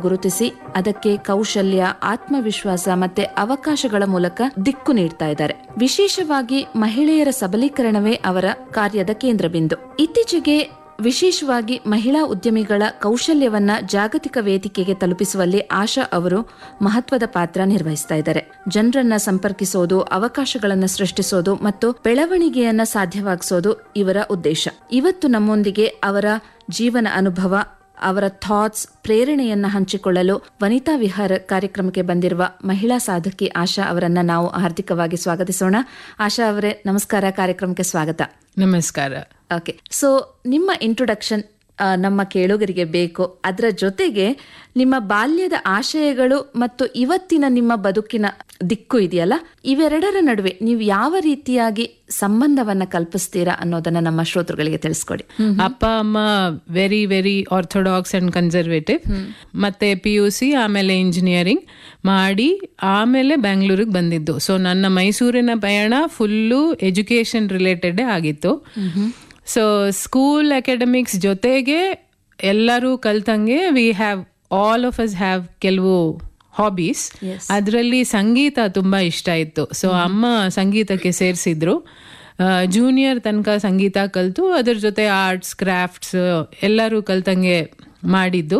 ಗುರುತಿಸಿ ಅದಕ್ಕೆ ಕೌಶಲ್ಯ ಆತ್ಮವಿಶ್ವಾಸ ಮತ್ತೆ ಅವಕಾಶಗಳ ಮೂಲಕ ದಿಕ್ಕು ನೀಡ್ತಾ ಇದ್ದಾರೆ ವಿಶೇಷವಾಗಿ ಮಹಿಳೆಯರ ಸಬಲೀಕರಣವೇ ಅವರ ಕಾರ್ಯದ ಕೇಂದ್ರ ಬಿಂದು ಇತ್ತೀಚೆಗೆ ವಿಶೇಷವಾಗಿ ಮಹಿಳಾ ಉದ್ಯಮಿಗಳ ಕೌಶಲ್ಯವನ್ನ ಜಾಗತಿಕ ವೇದಿಕೆಗೆ ತಲುಪಿಸುವಲ್ಲಿ ಆಶಾ ಅವರು ಮಹತ್ವದ ಪಾತ್ರ ನಿರ್ವಹಿಸ್ತಾ ಇದ್ದಾರೆ ಜನರನ್ನ ಸಂಪರ್ಕಿಸೋದು ಅವಕಾಶಗಳನ್ನ ಸೃಷ್ಟಿಸೋದು ಮತ್ತು ಬೆಳವಣಿಗೆಯನ್ನ ಸಾಧ್ಯವಾಗಿಸೋದು ಇವರ ಉದ್ದೇಶ ಇವತ್ತು ನಮ್ಮೊಂದಿಗೆ ಅವರ ಜೀವನ ಅನುಭವ ಅವರ ಥಾಟ್ಸ್ ಪ್ರೇರಣೆಯನ್ನ ಹಂಚಿಕೊಳ್ಳಲು ವನಿತಾ ವಿಹಾರ ಕಾರ್ಯಕ್ರಮಕ್ಕೆ ಬಂದಿರುವ ಮಹಿಳಾ ಸಾಧಕಿ ಆಶಾ ಅವರನ್ನ ನಾವು ಹಾರ್ದಿಕವಾಗಿ ಸ್ವಾಗತಿಸೋಣ ಆಶಾ ಅವರೇ ನಮಸ್ಕಾರ ಕಾರ್ಯಕ್ರಮಕ್ಕೆ ಸ್ವಾಗತ ನಮಸ್ಕಾರ ಓಕೆ ಸೊ ನಿಮ್ಮ ಇಂಟ್ರೊಡಕ್ಷನ್ ನಮ್ಮ ಕೇಳುಗರಿಗೆ ಬೇಕು ಅದರ ಜೊತೆಗೆ ನಿಮ್ಮ ಬಾಲ್ಯದ ಆಶಯಗಳು ಮತ್ತು ಇವತ್ತಿನ ನಿಮ್ಮ ಬದುಕಿನ ದಿಕ್ಕು ಇದೆಯಲ್ಲ ಇವೆರಡರ ನಡುವೆ ನೀವು ಯಾವ ರೀತಿಯಾಗಿ ಸಂಬಂಧವನ್ನ ಕಲ್ಪಿಸ್ತೀರಾ ಅನ್ನೋದನ್ನ ನಮ್ಮ ಶ್ರೋತೃಗಳಿಗೆ ತಿಳಿಸ್ಕೊಡಿ ಅಪ್ಪ ಅಮ್ಮ very very orthodox and conservative ಮತ್ತೆ ಪಿ ಯು ಸಿ ಆಮೇಲೆ ಇಂಜಿನಿಯರಿಂಗ್ ಮಾಡಿ ಆಮೇಲೆ ಬ್ಯಾಂಗ್ಳೂರಿಗೆ ಬಂದಿದ್ದು ಸೊ ನನ್ನ ಮೈಸೂರಿನ ಪಯಣ ಫುಲ್ಲು ಎಜುಕೇಶನ್ ರಿಲೇಟೆಡ್ ಆಗಿತ್ತು ಸೊ ಸ್ಕೂಲ್ ಅಕಾಡೆಮಿಕ್ಸ್ ಜೊತೆಗೆ ಎಲ್ಲರೂ ಕಲ್ತಂಗೆ we have all of us have ಕೆಲವು ಹಾಬೀಸ್ ಅದರಲ್ಲಿ ಸಂಗೀತ ತುಂಬ ಇಷ್ಟ ಇತ್ತು ಸೊ ಅಮ್ಮ ಸಂಗೀತಕ್ಕೆ ಸೇರಿಸಿದ್ರು ಜೂನಿಯರ್ ತನಕ ಸಂಗೀತ ಕಲಿತು ಅದ್ರ ಜೊತೆ ಆರ್ಟ್ಸ್ ಕ್ರಾಫ್ಟ್ಸ್ ಎಲ್ಲರೂ ಕಲ್ತಂಗೆ ಮಾಡಿದ್ದು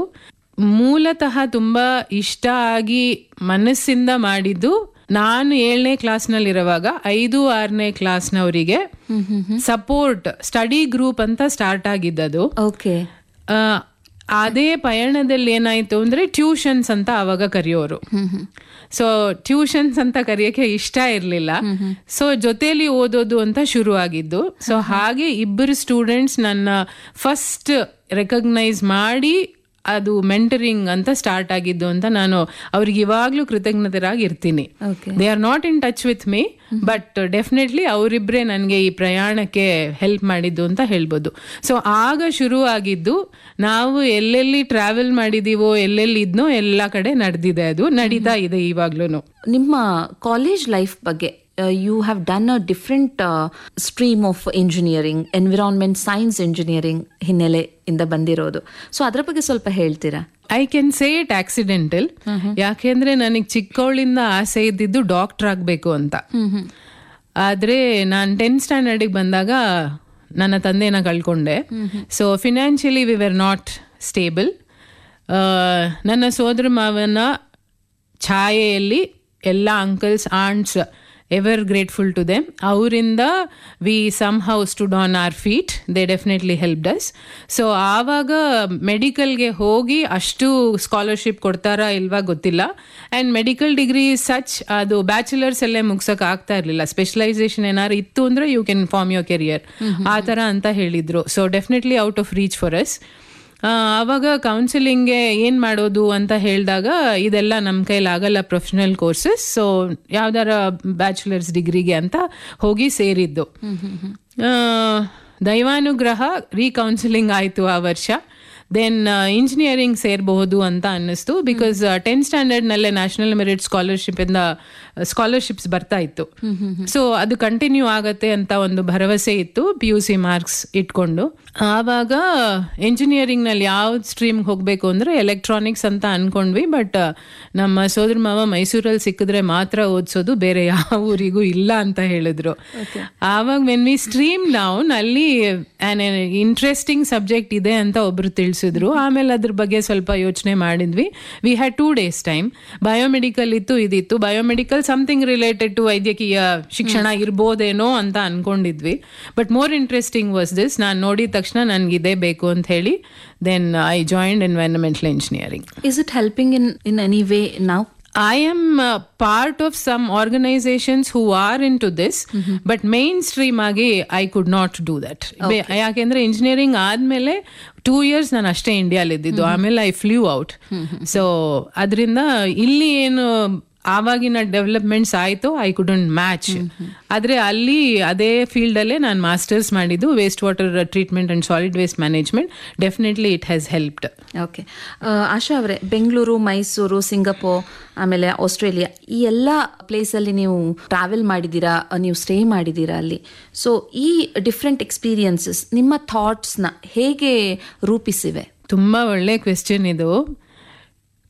ಮೂಲತಃ ತುಂಬ ಇಷ್ಟ ಆಗಿ ಮನಸ್ಸಿಂದ ಮಾಡಿದ್ದು ನಾನು ಏಳನೇ ಕ್ಲಾಸ್ನಲ್ಲಿರುವಾಗ ಐದು ಆರನೇ ಕ್ಲಾಸ್ನವರಿಗೆ ಸಪೋರ್ಟ್ ಸ್ಟಡಿ ಗ್ರೂಪ್ ಅಂತ ಸ್ಟಾರ್ಟ್ ಆಗಿದ್ದದು ಓಕೆ ಆ, ಅದೇ ಪಯಣದಲ್ಲಿ ಏನಾಯ್ತು ಅಂದ್ರೆ ಟ್ಯೂಷನ್ಸ್ ಅಂತ ಅವಾಗ ಕರೆಯೋರು ಸೊ ಟ್ಯೂಷನ್ಸ್ ಅಂತ ಕರೆಯಕ್ಕೆ ಇಷ್ಟ ಇರಲಿಲ್ಲ ಸೊ ಜೊತೆಲಿ ಓದೋದು ಅಂತ ಶುರು ಆಗಿದ್ದು ಸೊ ಹಾಗೆ ಇಬ್ಬರು ಸ್ಟೂಡೆಂಟ್ಸ್ ನನ್ನ ಫಸ್ಟ್ ರೆಕಗ್ನೈಸ್ ಮಾಡಿ ಅದು ಮೆಂಟರಿಂಗ್ ಅಂತ ಸ್ಟಾರ್ಟ್ ಆಗಿದ್ದು ಅಂತ ನಾನು ಅವ್ರಿಗೆ ಇವಾಗ್ಲೂ ಕೃತಜ್ಞತರಾಗಿ ಇರ್ತೀನಿ okay they are not in touch with me but definitely ಅವರಿಬ್ಬರೇ ನನಗೆ ಈ ಪ್ರಯಾಣಕ್ಕೆ ಹೆಲ್ಪ್ ಮಾಡಿದ್ದು ಅಂತ ಹೇಳ್ಬೋದು ಸೊ ಆಗ ಶುರು ಆಗಿದ್ದು ನಾವು ಎಲ್ಲೆಲ್ಲಿ ಟ್ರಾವೆಲ್ ಮಾಡಿದೀವೋ ಎಲ್ಲೆಲ್ಲಿ ಇದ್ನೋ ಎಲ್ಲ ಕಡೆ ನಡೆದಿದೆ ಅದು ನಡೀತಾ ಇದೆ ಇವಾಗ್ಲೂ ನಿಮ್ಮ ಕಾಲೇಜ್ ಲೈಫ್ ಬಗ್ಗೆ you have done a different stream of engineering environment science engineering ಹಿನ್ನೆಲೆಯಿಂದ ಬಂದಿರೋದು ಸೊ ಅದರ ಬಗ್ಗೆ ಸ್ವಲ್ಪ ಹೇಳ್ತೀರಾ I can say it accidental ಯಾಕೆಂದ್ರೆ ನನಗೆ ಚಿಕ್ಕವಳಿಂದ ಆಸೆ ಇದ್ದಿದ್ದು ಡಾಕ್ಟರ್ ಆಗಬೇಕು ಅಂತ ಆದ್ರೆ ನಾನು ಟೆಂತ್ ಸ್ಟ್ಯಾಂಡರ್ಡಿಗೆ ಬಂದಾಗ ನನ್ನ ತಂದೆನ ಕಳ್ಕೊಂಡೆ so financially we were not stable ನನ್ನ ಸೋದರ ಮಾವನ ಛಾಯೆಯಲ್ಲಿ ಎಲ್ಲ uncles aunts ever grateful to them ಅವರಿಂದ we somehow stood on our feet they definitely help us so ಆವಾಗ ಮೆಡಿಕಲ್ಗೆ ಹೋಗಿ ಅಷ್ಟು ಸ್ಕಾಲರ್ಶಿಪ್ ಕೊಡ್ತಾರಾ ಇಲ್ವಾ ಗೊತ್ತಿಲ್ಲ ಆ್ಯಂಡ್ ಮೆಡಿಕಲ್ ಡಿಗ್ರಿ ಸಚ್ ಅದು ಬ್ಯಾಚುಲರ್ಸ್ ಅಲ್ಲೇ ಮುಗ್ಸಕ್ ಆಗ್ತಾ ಇರಲಿಲ್ಲ ಸ್ಪೆಷಲೈಸೇಷನ್ ಏನಾದ್ರು ಇತ್ತು ಅಂದ್ರೆ you can form your career ಆ ಥರ ಅಂತ ಹೇಳಿದ್ರು so definitely out of reach for us ಆವಾಗ ಕೌನ್ಸಿಲಿಂಗ್ಗೆ ಏನು ಮಾಡೋದು ಅಂತ ಹೇಳಿದಾಗ ಇದೆಲ್ಲ ನಮ್ಮ ಕೈಲಿ ಆಗಲ್ಲ ಪ್ರೊಫೆಷನಲ್ ಕೋರ್ಸಸ್ ಸೊ ಯಾವ್ದಾರ ಬ್ಯಾಚುಲರ್ಸ್ ಡಿಗ್ರಿಗೆ ಅಂತ ಹೋಗಿ ಸೇರಿದ್ದು ಆ, ದೈವಾನುಗ್ರಹ ರೀಕೌನ್ಸಿಲಿಂಗ್ ಆಯಿತು ಆ ವರ್ಷ ದೆನ್ ಇಂಜಿನಿಯರಿಂಗ್ ಸೇರಬಹುದು ಅಂತ ಅನ್ನಿಸ್ತು ಬಿಕಾಸ್ ಟೆಂತ್ ಸ್ಟ್ಯಾಂಡರ್ಡ್ನಲ್ಲೇ ನ್ಯಾಷನಲ್ ಮೆರಿಟ್ ಸ್ಕಾಲರ್ಶಿಪ್ ಇಂದ ಸ್ಕಾಲರ್ಶಿಪ್ಸ್ ಬರ್ತಾ ಇತ್ತು ಸೊ ಅದು ಕಂಟಿನ್ಯೂ ಆಗತ್ತೆ ಅಂತ ಒಂದು ಭರವಸೆ ಇತ್ತು ಪಿ ಯು ಸಿ ಮಾರ್ಕ್ಸ್ ಇಟ್ಕೊಂಡು ಆವಾಗ ಇಂಜಿನಿಯರಿಂಗ್ ನಲ್ಲಿ ಯಾವ ಸ್ಟ್ರೀಮ್ ಹೋಗಬೇಕು ಅಂದ್ರೆ ಎಲೆಕ್ಟ್ರಾನಿಕ್ಸ್ ಅಂತ ಅನ್ಕೊಂಡ್ವಿ ಬಟ್ ನಮ್ಮ ಸೋದರ ಮಾವ ಮೈಸೂರಲ್ಲಿ ಸಿಕ್ಕಿದ್ರೆ ಮಾತ್ರ ಓದಿಸೋದು ಬೇರೆ ಯಾವ ಊರಿಗೂ ಇಲ್ಲ ಅಂತ ಹೇಳಿದ್ರು ಆವಾಗ ವೆನ್ ವಿ ಸ್ಟ್ರೀಮ್ ಡೌನ್ ಅಲ್ಲಿ ಇಂಟ್ರೆಸ್ಟಿಂಗ್ ಸಬ್ಜೆಕ್ಟ್ ಇದೆ ಅಂತ ಒಬ್ರು ತಿಳಿಸಿದ್ರು ಆಮೇಲೆ ಅದ್ರ ಬಗ್ಗೆ ಸ್ವಲ್ಪ ಯೋಚನೆ ಮಾಡಿದ್ವಿ we had two days time biomedical ಇತ್ತು ಇದಿತ್ತು ಬಯೋಮೆಡಿಕಲ್ ಸಮಥಿಂಗ್ ರಿಲೇಟೆಡ್ ಟು ವೈದ್ಯಕೀಯ ಶಿಕ್ಷಣ ಇರ್ಬೋದೇನೋ ಅಂತ ಅನ್ಕೊಂಡಿದ್ವಿ but more interesting was this ನಾನು ನೋಡಿದ ತಕ್ಷಣ ನನ್ಗೆ ಇದೇ ಬೇಕು ಅಂತ ಹೇಳಿ then I joined environmental engineering is it helping in in any way ನಾವು I am uh, part of some organizations who are into this, but mainstream ಆಗಿ I could not do that ಯಾಕೆಂದ್ರೆ ಇಂಜಿನಿಯರಿಂಗ್ ಆದ್ಮೇಲೆ two years ನಾನು ಅಷ್ಟೇ ಇಂಡಿಯಾಲಿ ಇದ್ದಿದ್ದು ಆಮೇಲೆ I flu out so ಅದರಿಂದ ಇಲ್ಲಿ ಏನು ಆವಾಗಿನ ಡೆವಲಪ್ಮೆಂಟ್ಸ್ ಆಯಿತು ಐ ಕುಡಂಟ್ ಮ್ಯಾಚ್ ಆದರೆ ಅಲ್ಲಿ ಅದೇ ಫೀಲ್ಡಲ್ಲೇ ನಾನು ಮಾಸ್ಟರ್ಸ್ ಮಾಡಿದ್ದು waste water treatment and solid waste management definitely it has helped okay Asha ಅವರೇ ಬೆಂಗಳೂರು ಮೈಸೂರು ಸಿಂಗಪೂರ್ ಆಮೇಲೆ ಆಸ್ಟ್ರೇಲಿಯಾ ಈ ಎಲ್ಲ ಪ್ಲೇಸಲ್ಲಿ ನೀವು ಟ್ರಾವೆಲ್ ಮಾಡಿದ್ದೀರಾ ಅಹ್, ನೀವು ಸ್ಟೇ ಮಾಡಿದ್ದೀರಾ ಅಲ್ಲಿ ಸೊ ಈ ಡಿಫ್ರೆಂಟ್ ಎಕ್ಸ್ಪೀರಿಯನ್ಸಸ್ ನಿಮ್ಮ ಥಾಟ್ಸ್ನ ಹೇಗೆ ರೂಪಿಸಿವೆ ತುಂಬಾ ಒಳ್ಳೆ ಕ್ವೆಶ್ಚನ್ ಇದು